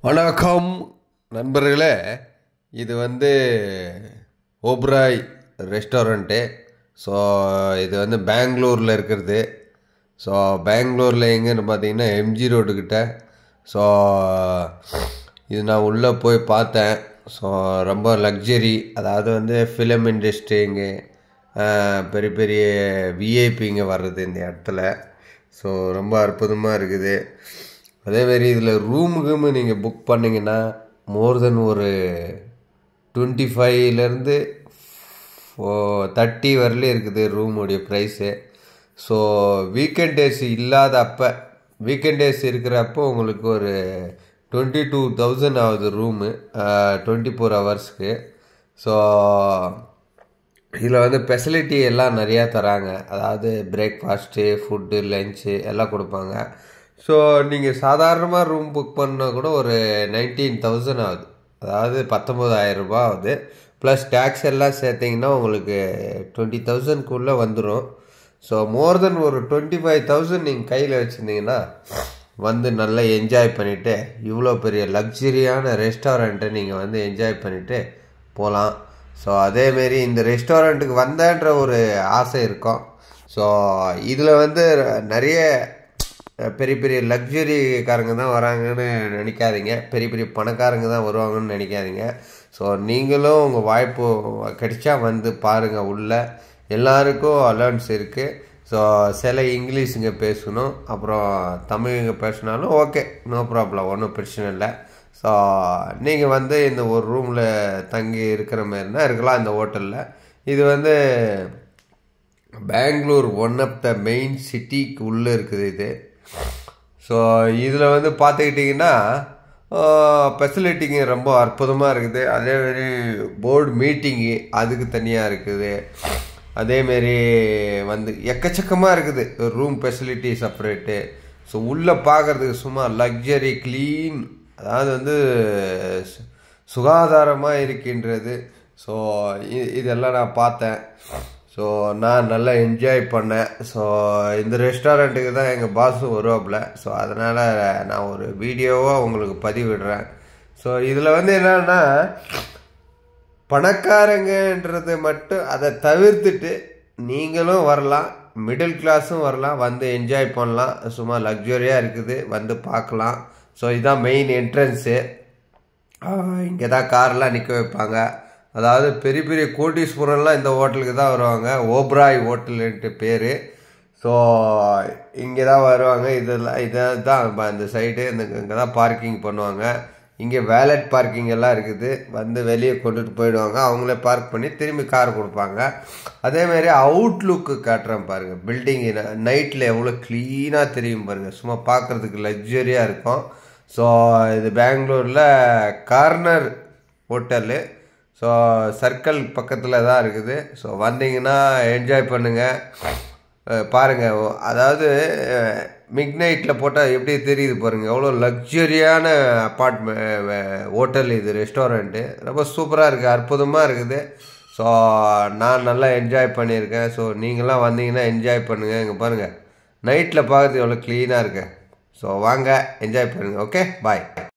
வணக்கம் நண்பர்களே இது வந்து ஓப்ராய் ரெஸ்டாரண்ட்டு ஸோ இது வந்து பெங்களூரில் இருக்கிறது ஸோ பெங்களூரில் எங்கேன்னு பார்த்தீங்கன்னா எம்ஜி ரோடுக்கிட்ட ஸோ இது நான் உள்ளே போய் பார்த்தேன் ஸோ ரொம்ப லக்ஸரி அதாவது வந்து ஃபிலிம் இண்டஸ்ட்ரிங்க பெரிய பெரிய விஐபிங்க வர்றது இந்த இடத்துல ஸோ ரொம்ப அற்புதமாக இருக்குது அதேமாரி இதில் ரூமுக்குமே நீங்கள் புக் பண்ணிங்கன்னா மோர் தென் ஒரு டுவெண்ட்டி ஃபைவ்லேருந்து தேர்ட்டி வரலையும் இருக்குது ரூமுடைய ப்ரைஸு ஸோ வீக்கெண்ட் டேஸ் இல்லாத அப்போ வீக்கெண்ட் டேஸ் இருக்கிறப்போ உங்களுக்கு ஒரு டுவெண்ட்டி டூ தௌசண்ட் ஆகுது ரூமு டுவெண்ட்டி ஃபோர் ஹவர்ஸ்க்கு ஸோ இதில் வந்து ஃபெசிலிட்டி எல்லாம் நிறையா தராங்க அதாவது பிரேக்ஃபாஸ்ட்டு ஃபுட்டு லஞ்சு எல்லாம் கொடுப்பாங்க ஸோ நீங்கள் சாதாரணமாக ரூம் புக் பண்ணால் கூட ஒரு நைன்டீன் தௌசண்ட் ஆகுது அதாவது பத்தொம்போதாயிரம் ரூபாய் ஆகுது ப்ளஸ் டேக்ஸ் எல்லாம் சேர்த்திங்கன்னா உங்களுக்கு டுவெண்ட்டி தௌசண்ட்குள்ளே வந்துடும் ஸோ மோர் தென் ஒரு டுவெண்ட்டி ஃபைவ் தௌசண்ட் நீங்கள் கையில் வச்சுருந்தீங்கன்னா வந்து நல்லா என்ஜாய் பண்ணிவிட்டு இவ்வளோ பெரிய லக்ஸரியான ரெஸ்டாரண்ட்டை நீங்கள் வந்து என்ஜாய் பண்ணிவிட்டு போகலாம் ஸோ அதேமாரி இந்த ரெஸ்டாரண்ட்டுக்கு வந்தேன்ற ஒரு ஆசை இருக்கும் ஸோ இதில் வந்து நிறைய பெரிய பெரிய லக்ஸரிக்காரங்க தான் வராங்கன்னு நினைக்காதீங்க பெரிய பெரிய பணக்காரங்க தான் வருவாங்கன்னு நினைக்காதீங்க ஸோ நீங்களும் உங்கள் வாய்ப்பு கிடைச்சா வந்து பாருங்கள் உள்ள எல்லாருக்கும் அலர்ன்ஸ் இருக்குது ஸோ சில இங்கிலீஷுங்க பேசணும் அப்புறம் தமிழுங்க பேசினாலும் ஓகே நோ ப்ராப்ளம் ஒன்றும் பிரச்சனை இல்லை ஸோ நீங்கள் வந்து இந்த ஒரு ரூமில் தங்கி இருக்கிற மாதிரினா இருக்கலாம் இந்த ஹோட்டலில் இது வந்து Bangalore one of the main சிட்டிக்கு உள்ளே இருக்குது இது ஸோ இதில் வந்து பார்த்துக்கிட்டிங்கன்னா ஃபெசிலிட்டிங்க ரொம்ப அற்புதமாக இருக்குது அதேமாரி போர்டு மீட்டிங்கு அதுக்கு தனியாக இருக்குது அதேமாரி வந்து எக்கச்சக்கமாக இருக்குது ரூம் ஃபெசிலிட்டி செப்பரேட்டு ஸோ உள்ளே பார்க்குறதுக்கு சும்மா லக்ஸரி க்ளீன் அதாவது வந்து சுகாதாரமாக இருக்கின்றது ஸோ இதெல்லாம் நான் பார்த்தேன் ஸோ நான் நல்லா என்ஜாய் பண்ணேன் ஸோ இந்த ரெஸ்டாரண்ட்டுக்கு தான் எங்கள் பாஸும் வருவாப்புல ஸோ அதனால் நான் ஒரு வீடியோவாக உங்களுக்கு பதிவிடுறேன் ஸோ இதில் வந்து என்னன்னா பணக்காரங்கன்றது மட்டும் அதை தவிர்த்துட்டு நீங்களும் வரலாம் மிடில் கிளாஸும் வரலாம் வந்து என்ஜாய் பண்ணலாம் சும்மா லக்ஸரியாக இருக்குது வந்து பார்க்கலாம் ஸோ இதுதான் மெயின் என்ட்ரன்ஸு இங்கே தான் கார்லாம் நிற்க வைப்பாங்க அதாவது பெரிய பெரிய கோட்டீஸ்வரம்லாம் இந்த ஹோட்டலுக்கு தான் வருவாங்க ஓப்ராய் ஹோட்டலுன்ட்டு பேர் ஸோ இங்கே தான் வருவாங்க இதெல்லாம் இதை தான் இந்த சைடு இந்த இங்கே தான் பார்க்கிங் பண்ணுவாங்க இங்கே வேலட் பார்க்கிங் எல்லாம் இருக்குது வந்து வெளியே கொண்டுட்டு போயிடுவாங்க அவங்களே பார்க் பண்ணி திரும்பி கார் கொடுப்பாங்க அதேமாரி அவுட்லுக்கு காட்டுறேன் பாருங்கள் பில்டிங்கு நைட்டில் எவ்வளோ க்ளீனாக தெரியும் பாருங்கள் சும்மா பார்க்குறதுக்கு லக்ஸரியாக இருக்கும் ஸோ இது பெங்களூரில் கார்னர் ஹோட்டலு ஸோ சர்க்கிள் பக்கத்தில் தான் இருக்குது ஸோ வந்தீங்கன்னா என்ஜாய் பண்ணுங்கள் பாருங்கள் அதாவது மிட் நைட்டில் போட்டால் எப்படி தெரியுது பாருங்கள் எவ்வளோ லக்ஸரியான அப்பார்ட்மெ ஹோட்டல் இது ரெஸ்டாரண்ட்டு ரொம்ப சூப்பராக இருக்குது அற்புதமாக இருக்குது ஸோ நான் நல்லா என்ஜாய் பண்ணியிருக்கேன் ஸோ நீங்களாம் வந்தீங்கன்னா என்ஜாய் பண்ணுங்கள் இங்கே பாருங்கள் நைட்டில் பார்க்குறது எவ்வளோ க்ளீனாக இருக்குது ஸோ வாங்க என்ஜாய் பண்ணுங்கள் ஓகே பாய்